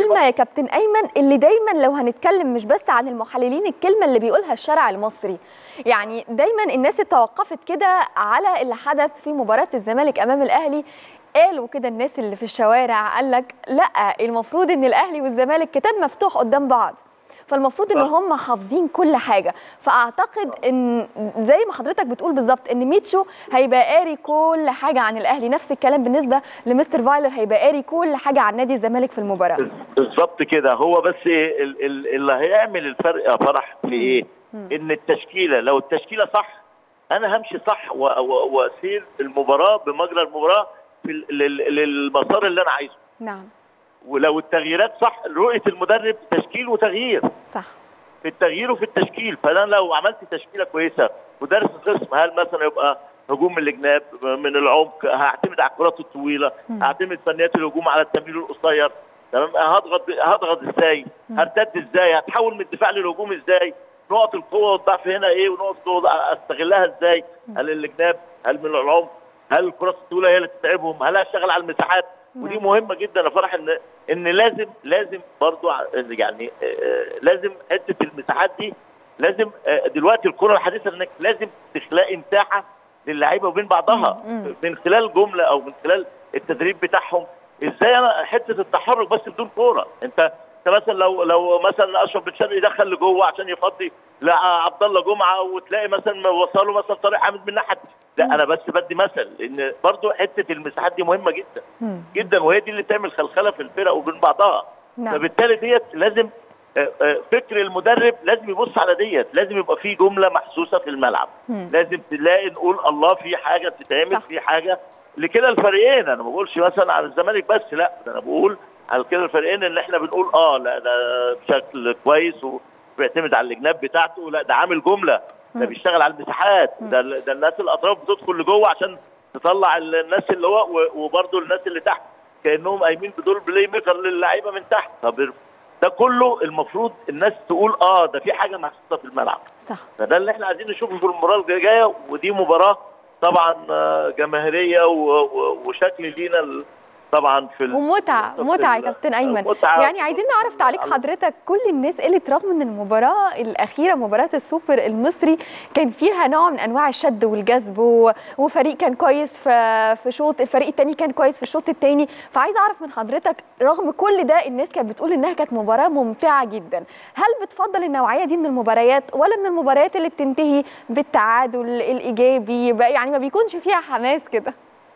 الكلمه يا كابتن ايمن اللي دايما لو هنتكلم مش بس عن المحللين الكلمه اللي بيقولها الشارع المصري يعني دايما الناس اتوقفت كده على اللي حدث في مباراه الزمالك امام الاهلي قالوا كده الناس اللي في الشوارع قال لك لا المفروض ان الاهلي والزمالك كتاب مفتوح قدام بعض فالمفروض ان صح. هم حافظين كل حاجه فاعتقد ان زي ما حضرتك بتقول بالظبط ان ميتشو هيبقى قاري كل حاجه عن الاهلي نفس الكلام بالنسبه لمستر فايلر هيبقى قاري كل حاجه عن نادي الزمالك في المباراه بالظبط كده هو بس إيه ال- ال- اللي هيعمل الفرق يا فرح في ايه؟ ان التشكيله لو التشكيله صح انا همشي صح و- و- واسير المباراه بمجرى المباراه في ال- لل- للمسار اللي انا عايزه نعم ولو التغييرات صح رؤيه المدرب تشكيل وتغيير صح في التغيير وفي التشكيل فانا لو عملت تشكيله كويسه مدرس القسم هل مثلا يبقى هجوم من الجناب من العمق هعتمد على الكرات الطويله هعتمد فنيات الهجوم على التمرير القصير تمام هضغط هضغط ازاي هرتد ازاي هتحول من الدفاع للهجوم ازاي نقط القوه والضعف هنا ايه ونقط القوه استغلها ازاي هل الجناب هل من العمق هل الكرات الطويله هي اللي تتعبهم هل هشتغل على المساحات ودي مهمه جدا يا فرح ان ان لازم لازم برضو ع- يعني آه، لازم حته المساحات دي لازم آه، دلوقتي الكره الحديثه انك لازم تخلقي مساحه للعيبه وبين بعضها من خلال جمله او من خلال التدريب بتاعهم ازاي انا حته التحرك بس بدون كوره انت انت مثلا لو لو مثلا اشرف بن شرقي دخل لجوه عشان يفضي لعبد الله جمعه وتلاقي مثلا وصله مثلا طارق حامد من ناحيه لا انا بس بدي مثل لان برضو حته المساحات دي مهمه جدا جدا وهي دي اللي تعمل خلخله في الفرق وبين بعضها نعم. فبالتالي ديت لازم آه، آه، فكر المدرب لازم يبص على ديت لازم يبقى في جمله محسوسه في الملعب لازم تلاقي نقول الله في حاجه بتتعمل صح. في حاجه لكده الفريقين انا ما بقولش مثلا على الزمالك بس لا ده انا بقول على كده الفريقين اللي احنا بنقول اه لا ده بشكل كويس وبيعتمد على الجناب بتاعته لا ده عامل جمله ده بيشتغل على المساحات ده ده الناس الاطراف بتدخل لجوه عشان تطلع الناس اللي هو و- وبرضه الناس اللي تحت كانهم قايمين بدور بلاي ميكر للعيبه من تحت طب ده كله المفروض الناس تقول اه ده في حاجه محسوسه في الملعب صح فده اللي احنا عايزين نشوفه في المباراه الجايه ودي مباراه طبعا آه، جماهيريه و- و- وشكل لينا ال- طبعا في ال- ومتعة في متعة يا ال- كابتن أيمن متعة. يعني عايزين نعرف تعليق حضرتك كل الناس قالت رغم ان المباراة الأخيرة مباراة السوبر المصري كان فيها نوع من أنواع الشد والجذب و- وفريق كان كويس في في شوط الفريق التاني كان كويس في الشوط التاني فعايز أعرف من حضرتك رغم كل ده الناس كانت بتقول إنها كانت مباراة ممتعة جدا هل بتفضل النوعية دي من المباريات ولا من المباريات اللي بتنتهي بالتعادل الإيجابي بقى يعني ما بيكونش فيها حماس كده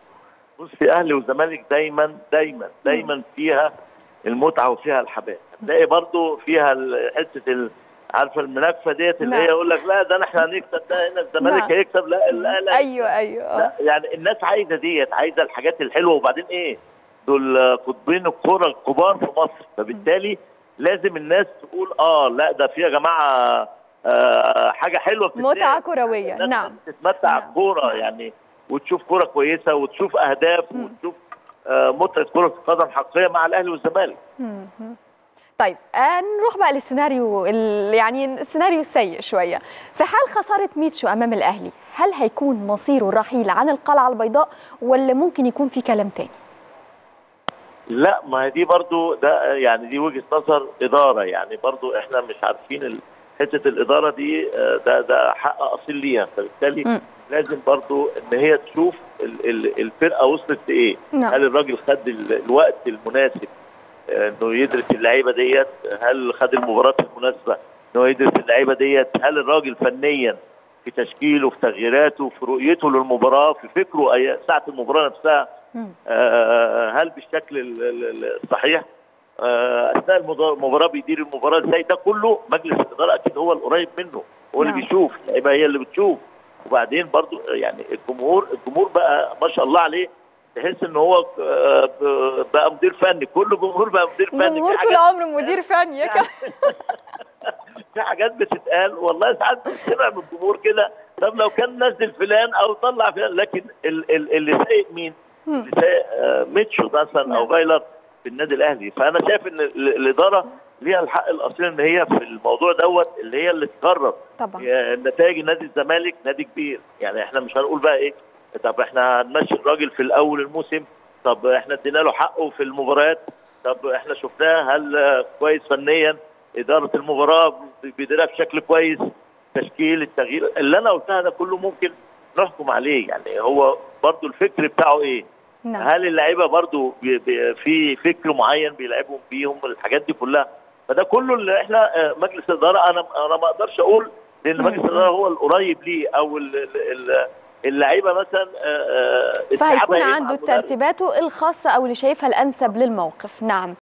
بصي اهلي وزمالك دايما دايما دايما فيها المتعه وفيها الحماس هتلاقي برضو فيها ال- حته ال- عارفه المنافسه ديت اللي نعم. هي يقول لك لا ده احنا هنكسب ده هنا الزمالك نعم. هيكسب لا لا لا أيوه أيوه آه. لا يعني الناس عايزه ديت عايزه الحاجات الحلوه وبعدين ايه دول قطبين الكره الكبار في مصر فبالتالي لازم الناس تقول اه لا ده في يا جماعه آه حاجه حلوه بتتلعب. متعة كروية الناس نعم تتمتع نعم. بكوره يعني وتشوف كوره كويسه وتشوف اهداف وتشوف آه متعه كره القدم حقيقيه مع الاهلي والزمالك طيب آه، نروح بقى للسيناريو ال- يعني السيناريو السيء شويه في حال خساره ميتشو امام الاهلي هل هيكون مصيره الرحيل عن القلعه البيضاء ولا ممكن يكون في كلام تاني لا ما هي دي برضو ده يعني دي وجهه نظر اداره يعني برضو احنا مش عارفين ال- حته الاداره دي آه، ده ده حق اصيل ليها فبالتالي مم. لازم برضو ان هي تشوف ال- ال- الفرقه وصلت لايه نعم. هل الراجل خد ال- الوقت المناسب آه، انه يدرس اللعيبه ديت هل خد المباراه المناسبه انه يدرس اللعيبه ديت هل الراجل فنيا في تشكيله في تغييراته في رؤيته للمباراه في فكره أي- ساعه المباراه نفسها مم. آه، هل بالشكل ال- ال- الصحيح آه، اثناء المضا- المباراه بيدير المباراه ازاي ده كله مجلس الاداره اكيد هو القريب منه هو اللي نعم. بيشوف اللعيبه هي اللي بتشوف وبعدين برضو يعني الجمهور الجمهور بقى ما شاء الله عليه تحس ان هو آه، ب- بقى مدير فني كل جمهور بقى مدير فني جمهور في طول حاجات- عمره مدير فني يا يعني في حاجات بتتقال والله ساعات بتسمع من الجمهور كده طب لو كان نزل فلان او طلع فلان لكن ال- ال- اللي سايق مين؟ اللي سايق آه، ميتشو مثلا او نعم. فايلر في النادي الاهلي فانا شايف ان ال- الاداره ليها الحق الاصيل ان هي في الموضوع دوت اللي هي اللي تقرر طبعا هي نتائج نادي الزمالك نادي كبير يعني احنا مش هنقول بقى ايه طب احنا هنمشي الراجل في الاول الموسم طب احنا ادينا له حقه في المباريات طب احنا شفناه هل آه، كويس فنيا اداره المباراه بيديرها بشكل كويس تشكيل التغيير اللي انا قلتها ده كله ممكن نحكم عليه يعني هو برضو الفكر بتاعه ايه نعم هل اللعيبه برضو بي بي في فكر معين بيلعبهم بيهم الحاجات دي كلها فده كله اللي احنا آه، مجلس الاداره انا انا ما اقدرش اقول لان مم. مجلس الاداره هو القريب ليه او ال- ال- ال- اللعيبه مثلا آه، آه، استيعابها فهيكون إيه مع عنده المدرب. ترتيباته الخاصه او اللي شايفها الانسب للموقف نعم